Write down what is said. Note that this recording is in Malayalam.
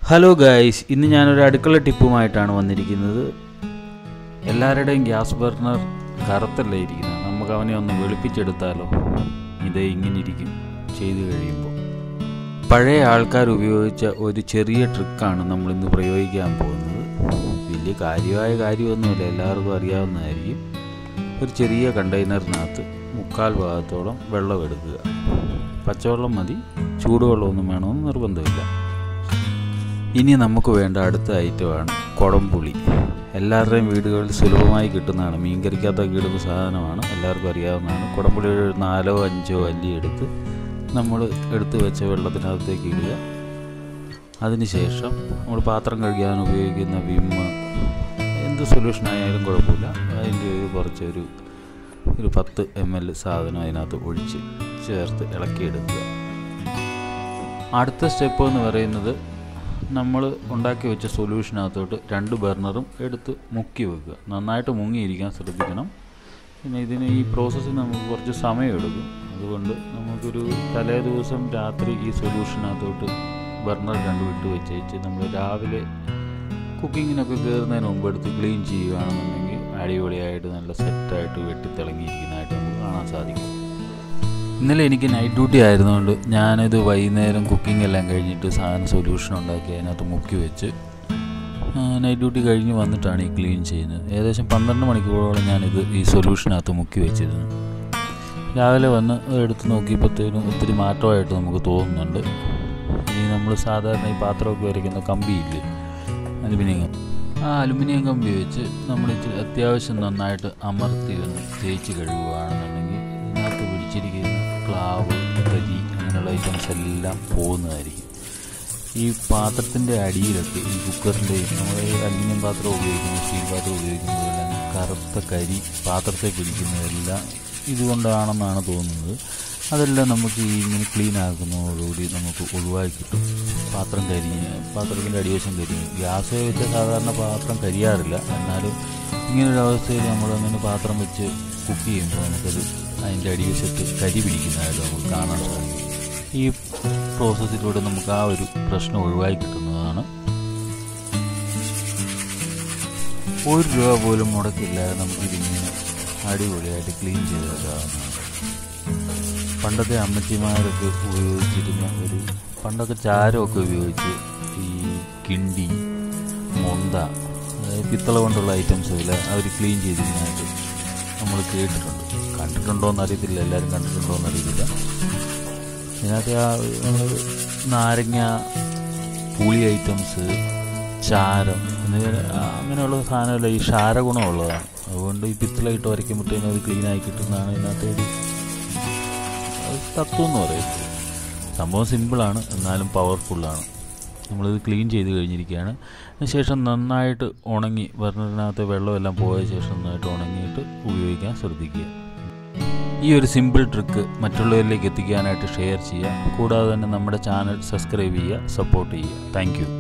ഹലോ ഗായ്സ് ഇന്ന് ഞാനൊരു അടുക്കള ടിപ്പുമായിട്ടാണ് വന്നിരിക്കുന്നത് എല്ലാവരുടെയും ഗ്യാസ് ബർണർ കറുത്തല്ലേ ഇരിക്കുന്നത് നമുക്ക് അവനെ ഒന്ന് വെളുപ്പിച്ചെടുത്താലോ ഇത് ഇങ്ങനെ ഇരിക്കും ചെയ്തു കഴിയുമ്പോൾ പഴയ ആൾക്കാർ ഉപയോഗിച്ച ഒരു ചെറിയ ട്രിക്കാണ് നമ്മൾ ഇന്ന് പ്രയോഗിക്കാൻ പോകുന്നത് വലിയ കാര്യമായ കാര്യമൊന്നുമില്ല എല്ലാവർക്കും അറിയാവുന്നതായിരിക്കും ഒരു ചെറിയ കണ്ടെയ്നറിനകത്ത് മുക്കാൽ ഭാഗത്തോളം വെള്ളം എടുക്കുക പച്ചവെള്ളം മതി ചൂടുവെള്ളമൊന്നും വേണമെന്ന് നിർബന്ധമില്ല ഇനി നമുക്ക് വേണ്ട അടുത്ത ഐറ്റമാണ് കുടംപുളി എല്ലാവരുടെയും വീടുകളിൽ സുലഭമായി കിട്ടുന്നതാണ് മീൻകറിക്കകത്തൊക്കെ ഇടുന്ന സാധനമാണ് എല്ലാവർക്കും അറിയാവുന്നതാണ് കുടംപുളി ഒരു നാലോ അഞ്ചോ അല്ലി എടുത്ത് നമ്മൾ എടുത്ത് വെച്ച വെള്ളത്തിനകത്തേക്ക് ഇടുക അതിനുശേഷം നമ്മൾ പാത്രം കഴുകാൻ ഉപയോഗിക്കുന്ന വിമ്മ് എന്ത് സൊല്യൂഷൻ ആയാലും കുഴപ്പമില്ല അതിൻ്റെ ഒരു കുറച്ചൊരു ഒരു പത്ത് എം എൽ സാധനം അതിനകത്ത് ഒഴിച്ച് ചേർത്ത് ഇളക്കിയെടുക്കുക അടുത്ത സ്റ്റെപ്പ് എന്ന് പറയുന്നത് നമ്മൾ ഉണ്ടാക്കി വെച്ച സൊല്യൂഷനകത്തോട്ട് രണ്ട് ബർണറും എടുത്ത് മുക്കി വെക്കുക നന്നായിട്ട് മുങ്ങിയിരിക്കാൻ ശ്രദ്ധിക്കണം പിന്നെ ഇതിന് ഈ പ്രോസസ്സിന് നമുക്ക് കുറച്ച് സമയമെടുക്കും അതുകൊണ്ട് നമുക്കൊരു തലേ ദിവസം രാത്രി ഈ സൊല്യൂഷനകത്തോട്ട് ബർണർ രണ്ടും ഇട്ട് വെച്ചേച്ച് നമ്മൾ രാവിലെ കുക്കിങ്ങിനൊക്കെ കയറുന്നതിന് മുമ്പ് എടുത്ത് ക്ലീൻ ചെയ്യുകയാണെന്നുണ്ടെങ്കിൽ അടിപൊളിയായിട്ട് നല്ല സെറ്റായിട്ട് വെട്ടിത്തിളങ്ങിയിരിക്കുന്നതായിട്ട് നമുക്ക് കാണാൻ സാധിക്കും ഇന്നലെ എനിക്ക് നൈറ്റ് ഡ്യൂട്ടി ആയിരുന്നുകൊണ്ട് ഞാനിത് വൈകുന്നേരം കുക്കിംഗ് എല്ലാം കഴിഞ്ഞിട്ട് സാധനം സൊല്യൂഷൻ ഉണ്ടാക്കി അതിനകത്ത് മുക്കി വെച്ച് നൈറ്റ് ഡ്യൂട്ടി കഴിഞ്ഞ് വന്നിട്ടാണ് ഈ ക്ലീൻ ചെയ്യുന്നത് ഏകദേശം പന്ത്രണ്ട് മണിക്കൂറോളം ഞാനിത് ഈ സൊല്യൂഷനകത്ത് മുക്കി വെച്ചിരുന്നു രാവിലെ വന്ന് എടുത്ത് നോക്കിയപ്പോഴത്തേനും ഒത്തിരി മാറ്റമായിട്ട് നമുക്ക് തോന്നുന്നുണ്ട് ഈ നമ്മൾ സാധാരണ ഈ പാത്രമൊക്കെ വരയ്ക്കുന്ന കമ്പിയില്ലേ അലുമിനിയം ആ അലുമിനിയം കമ്പി വെച്ച് നമ്മൾ ഇച്ചിരി അത്യാവശ്യം നന്നായിട്ട് അമർത്തി ഒന്ന് തേച്ച് കഴുകുകയാണെന്നുണ്ടെങ്കിൽ ഇതിനകത്ത് പിടിച്ചിരിക്കുന്ന ക്ലാവ് കരി അങ്ങനെയുള്ള ഐറ്റംസ് എല്ലാം പോകുന്നതായിരിക്കും ഈ പാത്രത്തിൻ്റെ അടിയിലൊക്കെ ഈ കുക്കറിൻ്റെയും നമ്മൾ ഈ അലുമിനിയം പാത്രം ഉപയോഗിക്കുമ്പോൾ സ്റ്റീൽ പാത്രം ഉപയോഗിക്കുമ്പോഴെല്ലാം കറുത്ത കരി പാത്രത്തെ പിടിക്കുന്നതെല്ലാം ഇതുകൊണ്ടാണെന്നാണ് തോന്നുന്നത് അതെല്ലാം നമുക്ക് ഈ ഇങ്ങനെ ക്ലീൻ ആക്കുന്നതോടുകൂടി നമുക്ക് ഒഴിവാക്കി കിട്ടും പാത്രം കരിഞ്ഞ് പാത്രത്തിൻ്റെ അടിവശം കരിഞ്ഞ് ഗ്യാസ് വെച്ച സാധാരണ പാത്രം കരിയാറില്ല എന്നാലും ഇങ്ങനൊരു അവസ്ഥയിൽ നമ്മൾ അങ്ങനെ പാത്രം വെച്ച് കുക്ക് ചെയ്യുമ്പോൾ നമുക്കത് അതിൻ്റെ അടിവശത്ത് കരി പിടിക്കുന്നതായിട്ട് നമുക്ക് കാണാൻ സാധിക്കും ഈ പ്രോസസ്സിലൂടെ നമുക്ക് ആ ഒരു പ്രശ്നം ഒഴിവാക്കി കിട്ടുന്നതാണ് ഒരു രൂപ പോലും മുടക്കില്ലാതെ നമുക്കിതിങ്ങനെ അടിപൊളിയായിട്ട് ക്ലീൻ ചെയ്തെടുക്കാവുന്നതാണ് പണ്ടത്തെ അമ്മച്ചിമാരൊക്കെ ഉപയോഗിച്ചിരുന്ന ഒരു പണ്ടൊക്കെ ചാരമൊക്കെ ഉപയോഗിച്ച് ഈ കിണ്ടി മൊന്ത അതായത് പിത്തള കൊണ്ടുള്ള ഐറ്റംസ് എല്ലാം അവർ ക്ലീൻ ചെയ്തിരുന്നതായിട്ട് നമ്മൾ കേട്ടിട്ടുണ്ട് കണ്ടിട്ടുണ്ടോ എന്ന് അറിയത്തില്ല എല്ലാവരും കണ്ടിട്ടുണ്ടോ എന്ന് അറിയത്തില്ല ഇതിനകത്ത് ആ നാരങ്ങ പുളി ഐറ്റംസ് ചാരം എന്നിവ അങ്ങനെയുള്ള സാധനമല്ല ഈ ക്ഷാരഗുണമുള്ളതാണ് അതുകൊണ്ട് ഈ പിത്തള ഇട്ട് വരയ്ക്കുമ്പോഴത്തേനും അത് ക്ലീനായി കിട്ടുന്നതാണ് ഇതിനകത്ത് ഒരു തത്വം എന്ന് പറയുന്നത് സംഭവം സിമ്പിളാണ് എന്നാലും പവർഫുള്ളാണ് നമ്മളിത് ക്ലീൻ ചെയ്ത് കഴിഞ്ഞിരിക്കുകയാണ് അതിനുശേഷം നന്നായിട്ട് ഉണങ്ങി ബർണറിനകത്ത് വെള്ളമെല്ലാം പോയ ശേഷം നന്നായിട്ട് ഉണങ്ങിയിട്ട് ഉപയോഗിക്കാൻ ശ്രദ്ധിക്കുക ഈ ഒരു സിമ്പിൾ ട്രിക്ക് മറ്റുള്ളവരിലേക്ക് എത്തിക്കാനായിട്ട് ഷെയർ ചെയ്യുക കൂടാതെ തന്നെ നമ്മുടെ ചാനൽ സബ്സ്ക്രൈബ് ചെയ്യുക സപ്പോർട്ട് ചെയ്യുക താങ്ക്